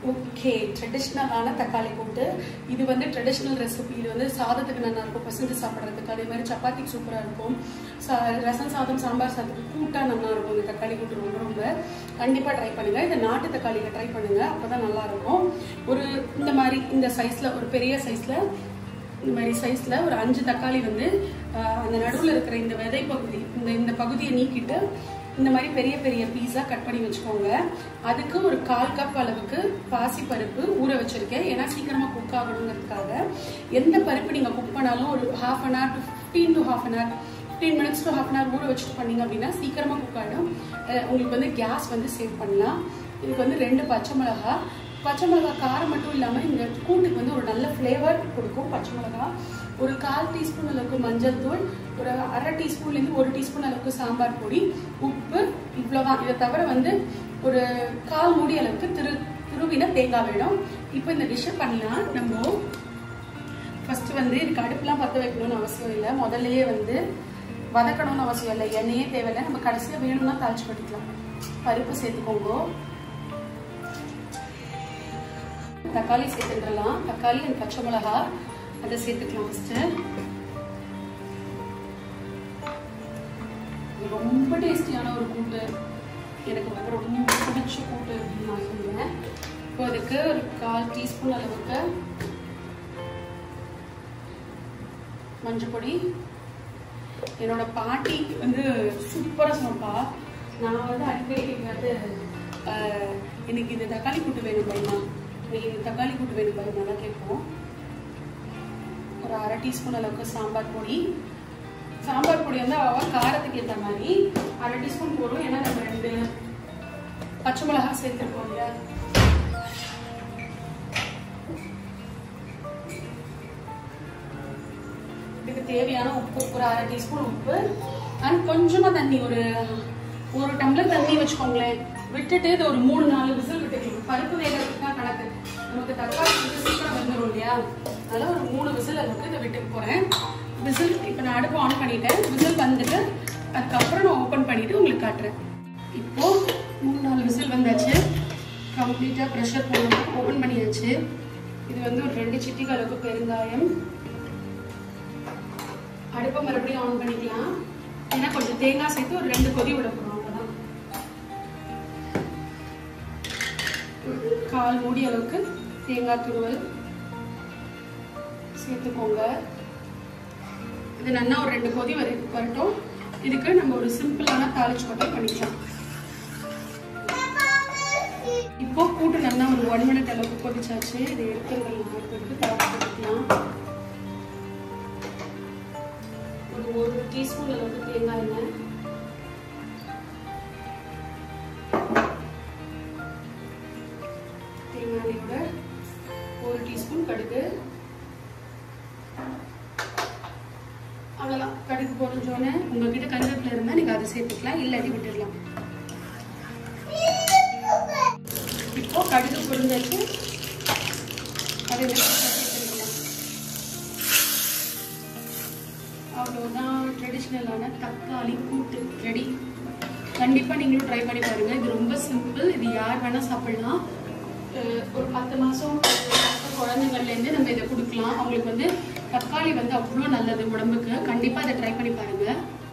okay ட்ரெடிஷ்னலான தக்காளி கூட்டு இது வந்து ட்ரெடிஷ்னல் ரெசிபி இது வந்து சாதத்துக்கு நல்லா இருக்கும் பசங்க சாப்பிட்றதுக்கு அதே மாதிரி சப்பாத்திக்கு சூப்பராக இருக்கும் சா ரசம் சாதம் சாம்பார் சாதத்துக்கு கூட்டாக நல்லா இருக்கும் இந்த தக்காளி கூட்டு ரொம்ப ரொம்ப கண்டிப்பாக ட்ரை பண்ணுங்க இந்த நாட்டு தக்காளியில் ட்ரை பண்ணுங்க அப்போ தான் நல்லா இருக்கும் ஒரு இந்த மாதிரி இந்த சைஸில் ஒரு பெரிய சைஸில் இந்த மாதிரி சைஸில் ஒரு அஞ்சு தக்காளி வந்து ஆஹ், அந்த நடுவில் இருக்கிற இந்த விதை பகுதி இந்த இந்த பகுதியை நீக்கிட்டு இந்த மாதிரி பெரிய பெரிய பீஸாக கட் பண்ணி வச்சுக்கோங்க அதுக்கு ஒரு கால் கப் அளவுக்கு பாசி பருப்பு ஊற வச்சிருக்கேன் ஏன்னா சீக்கிரமாக குக் ஆகணுங்கிறதுக்காக எந்த பருப்பு நீங்கள் குக் பண்ணாலும் ஒரு half an hour to fifteen to half an hour fifteen minutes to half an hour ஊற வச்சுட்டு பண்ணீங்க அப்படின்னா சீக்கிரமாக குக் ஆகிடும் அஹ் உங்களுக்கு வந்து கேஸ் வந்து சேவ் பண்ணலாம் இதுக்கு வந்து ரெண்டு பச்சை மிளகா பச்சை மிளகா காரம் மட்டும் இல்லாமல் இந்த கூட்டுக்கு வந்து ஒரு நல்ல ஃப்ளேவர் கொடுக்கும் பச்சை மிளகா ஒரு கால் டீஸ்பூன் அளவுக்கு மஞ்சள் தூள் ஒரு அரை டீஸ்பூன்லேருந்து ஒரு டீஸ்பூன் அளவுக்கு சாம்பார் பொடி உப்பு இவ்வளோதான் இதை தவிர வந்து ஒரு கால் மூடி அளவுக்கு திரு துருவின தேங்காய் வேணும் இப்போ இந்த டிஷ்ஷை பண்ணலாம் நம்ம ஃபர்ஸ்ட் வந்து இதுக்கு அடுப்புலாம் பற்ற வைக்கணும்னு அவசியம் இல்லை முதல்லயே வந்து வதக்கணும்னு அவசியம் இல்லை எண்ணெயே தேவையில்லை நம்ம கடைசியாக வேணும்னா தாளிச்சு பண்ணிக்கலாம் பருப்பு சேர்த்துக்கோங்க தக்காளி சேர்த்துக்கலாம் தக்காளி அண்ட் பச்சை மிளகா அதை சேர்த்துக்கலாம் ஃபர்ஸ்ட் இது ரொம்ப டேஸ்டியான ஒரு கூட்டு எனக்கு வந்து ரொம்ப பிடிச்ச கூட்டு அப்படின்னு நான் சொல்லுவேன் இப்போ அதுக்கு ஒரு கால் டீஸ்பூன் அளவுக்கு மஞ்சள் பொடி என்னோட பாட்டி வந்து சூப்பராக சமைப்பா நான் வந்து அடிக்கடி வந்து ஆஹ், எனக்கு இந்த தக்காளி கூட்டு வேணும் பையனா எனக்கு இந்த தக்காளி கூட்டு வேணும் பையனா தான் கேட்போம் ஒரு அரை டீஸ்பூன் அளவுக்கு சாம்பார் பொடி சாம்பார் பொடி வந்து அவ காரத்துக்கு ஏற்ற மாதிரி அரை டீஸ்பூன் போடும் ஏன்னா நம்ம ரெண்டு பச்சை மிளகா சேர்த்துருக்கோம் இல்லையா இதுக்கு தேவையான உப்பு ஒரு அரை டீஸ்பூன் உப்பு அண்ட் கொஞ்சமா தண்ணி ஒரு ஒரு டம்ளர் தண்ணி வச்சுக்கோங்களேன் விட்டுட்டு இது ஒரு மூணு நாலு விசில் விட்டுக்கலாம் பருப்பு வேகிறதுக்கு தான் கணக்கு நமக்கு தக்காளி வந்து சீக்கிரம் வந்துடும் இல்லையா அதனால ஒரு மூணு விசில் அளவுக்கு இதை விட்டுக்க போறேன் விசில் இப்போ நான் அடுப்பு ஆன் பண்ணிட்டேன் விசில் வந்துட்டு அதுக்கப்புறம் நான் ஓப்பன் பண்ணிட்டு உங்களுக்கு காட்டுறேன் இப்போ மூணு நாலு விசில் வந்தாச்சு கம்ப்ளீட்டாக ப்ரெஷர் போட்டு ஓப்பன் பண்ணியாச்சு இது வந்து ஒரு ரெண்டு சிட்டிக்கு அளவுக்கு பெருங்காயம் அடுப்பை மறுபடியும் ஆன் பண்ணிக்கலாம் ஏன்னா கொஞ்சம் தேங்காய் சேர்த்து ஒரு ரெண்டு கொதி விட போறோம் அவ்வளவுதான் கால் மூடி அளவுக்கு தேங்காய் துருவல் சேர்த்துக்கோங்க இது நல்லா ஒரு ரெண்டு கொதி வரை வரட்டும் இதுக்கு நம்ம ஒரு சிம்பிளான தாளிச்சு கொட்டை பண்ணிக்கலாம் இப்போ கூட்டு நல்லா ஒரு ஒன் மினிட் அளவுக்கு கொதிச்சாச்சு இதை எடுத்து எடுத்து தாளிச்சு கொட்டிக்கலாம் ஒரு ஒரு டீஸ்பூன் அளவுக்கு தேங்காய் எண்ணெய் தேங்காய் எண்ணெயோட ஒரு டீஸ்பூன் கடுகு அவ்வளோதான் கடுகு பொரிஞ்சோன்னே உங்ககிட்ட கருவேப்பிலை இருந்தால் நீங்கள் அதை சேர்த்துக்கலாம் இல்லாட்டி விட்டுடலாம் இப்போ கடுகு பொரிஞ்சாச்சு அதை சேர்த்துக்கலாம் அவ்வளோதான் ட்ரெடிஷ்னலான தக்காளி கூட்டு ரெடி கண்டிப்பாக நீங்களும் ட்ரை பண்ணி பாருங்க இது ரொம்ப சிம்பிள் இது யார் வேணால் சாப்பிடலாம் அஹ் ஒரு பத்து மாதம் குழந்தைங்கள்லேருந்து நம்ம இதை கொடுக்கலாம் அவங்களுக்கு வந்து தக்காளி வந்து அவ்வளோ நல்லது உடம்புக்கு கண்டிப்பாக இதை ட்ரை பண்ணி பாருங்க